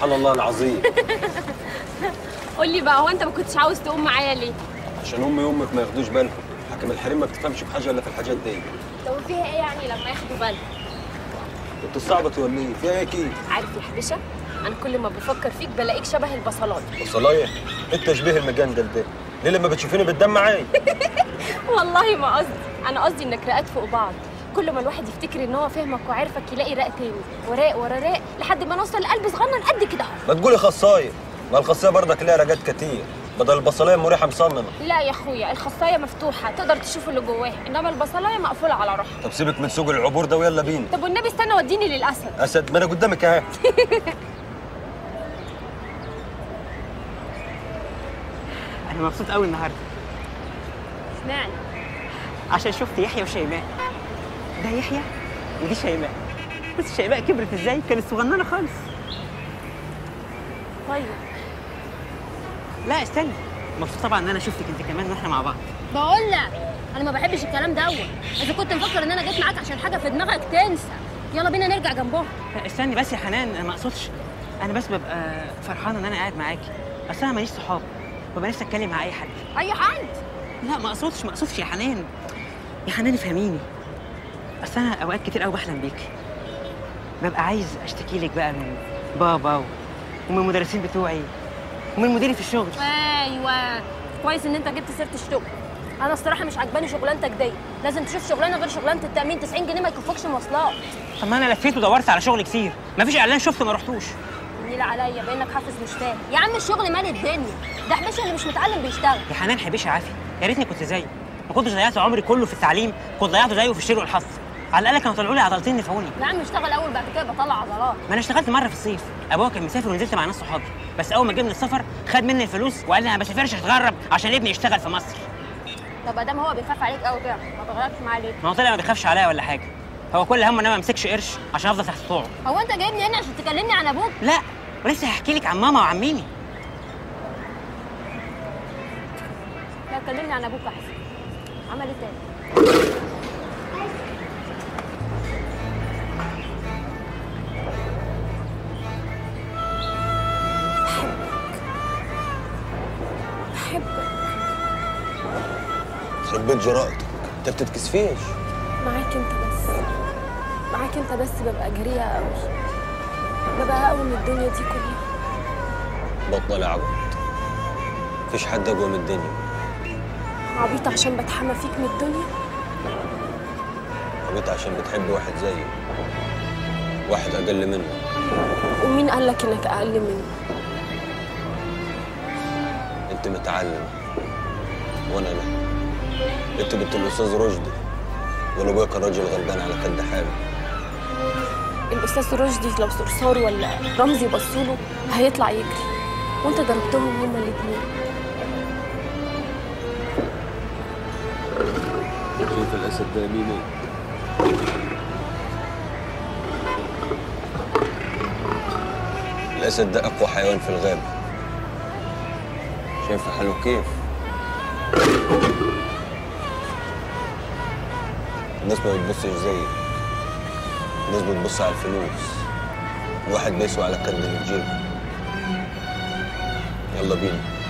سبحان الله العظيم قول لي بقى هو انت ما كنتش عاوز تقوم معايا ليه عشان امي وامك ما ياخدوش بالهم حكم الحريم ما بتفهمش في حاجه الا في الحاجات دي طب فيها ايه يعني لما ياخدوا بالهم انت صعبه توليه فيها ايه اكيد عارف يا حبيشه انا كل ما بفكر فيك بلاقيك شبه البصلات وصلايه انت تشبيه المجندل ده ليه لما بتشوفيني بالدم معايا والله ما قصدي انا قصدي انك رقات فوق بعض كل ما الواحد يفتكر ان هو فاهمك وعارفك يلاقي راق تاني وراق ورا راق لحد ما نوصل لقلب صغنن قد كده اهو ما تقولي خصايه ما الخصايه برضك ليها رجات كتير بدل البصلايه مريحه مصننه لا يا اخويا الخصايه مفتوحه تقدر تشوف اللي جواها انما البصلايه مقفوله على روحها طب سيبك من سوق العبور ده ويلا بينا طب والنبي استنى وديني للاسد اسد ما انا قدامك اهي انا مبسوط قوي النهارده اشمعنى عشان شفت يحيى وشيماء ده يحيى ودي شيماء بس شيماء كبرت ازاي كانت صغننه خالص طيب لا استني مبسوط طبعا ان انا شفتك انت كمان واحنا مع بعض بقول لك انا ما بحبش الكلام ده اذا كنت مفكر ان انا جيت معاك عشان حاجه في دماغك تنسى يلا بينا نرجع جنبهم لا استني بس يا حنان انا ما اقصدش انا بس ببقى فرحانه ان انا قاعد معاكي اصل انا ماليش صحاب ببقى نفسي اتكلم مع اي حد اي حد لا ما اقصدش ما اقصدش يا حنان يا حنان افهميني اصل انا اوقات كتير قوي بحلم بيكي ببقى عايز اشتكي لك بقى من بابا و... ومن المدرسين بتوعي ومن مديري في الشغل ايوه كويس ان انت جبت سيره الشغل انا الصراحه مش عجباني شغلانتك دي لازم تشوف شغلانه غير شغلانه التامين 90 جنيه ما يكفوكش مواصلات طب ما انا لفيت ودورت على شغل كتير مفيش اعلان شفته ما رحتوش النيل عليا بانك حافظ مش فاهم يا عم الشغل مال الدنيا ده حبيشه اللي مش متعلم بيشتغل يا حنان حبيش عافيه يا ريتني كنت زيه ما كنتش ضيعت عمري كله في التعليم كنت ضيعته زيه في الشيل والحظ على الاقل كانوا طلعوا لي عضلتين نفعوني يا عم اشتغل اول بعد كده بطلع عضلات ما انا اشتغلت مره في الصيف ابويا كان مسافر ونزلت مع ناس صحابي بس اول ما جه من السفر خد مني الفلوس وقال لي انا ما بسافرش اتغرب عشان ابني يشتغل في مصر طب ادام هو بيخاف عليك قوي كده ما تغيرش معاه ليه ما هو طلع ما بيخافش عليا ولا حاجه هو كل همه ان انا ما امسكش قرش عشان افضل تحت طوعه هو انت جايبني هنا عشان تكلمني عن ابوك لا ولسه هحكي لك عن ماما وعن ميمي لا كلمني عن ابوك احسن عمل ايه تاني بحبك خربت جرأتك انت بتتكسفيش معاك انت بس معاك انت بس ببقى جريئة قوي ببقى اقوى من الدنيا دي كلها بطل عبط مفيش حد اقوى من الدنيا عبيطة عشان بتحمى فيك من الدنيا عبيط عشان بتحب واحد زيي واحد اقل منه ومين قالك انك اقل مني انت متعلم وانا لا انت بنت الاستاذ رشدي وانا ابويا كان راجل غلبان على قد حاله الاستاذ رشدي لو صرصار ولا رمزي بصوله هيطلع يجري وانت ضربتهم هما الاتنين شايف الاسد ده يميني الاسد ده اقوى حيوان في الغابه شايف حاله كيف الناس ما بتبصش زيك الناس بتبص على الفلوس الواحد بيسوى على قد اللي في جيبه يلا بينا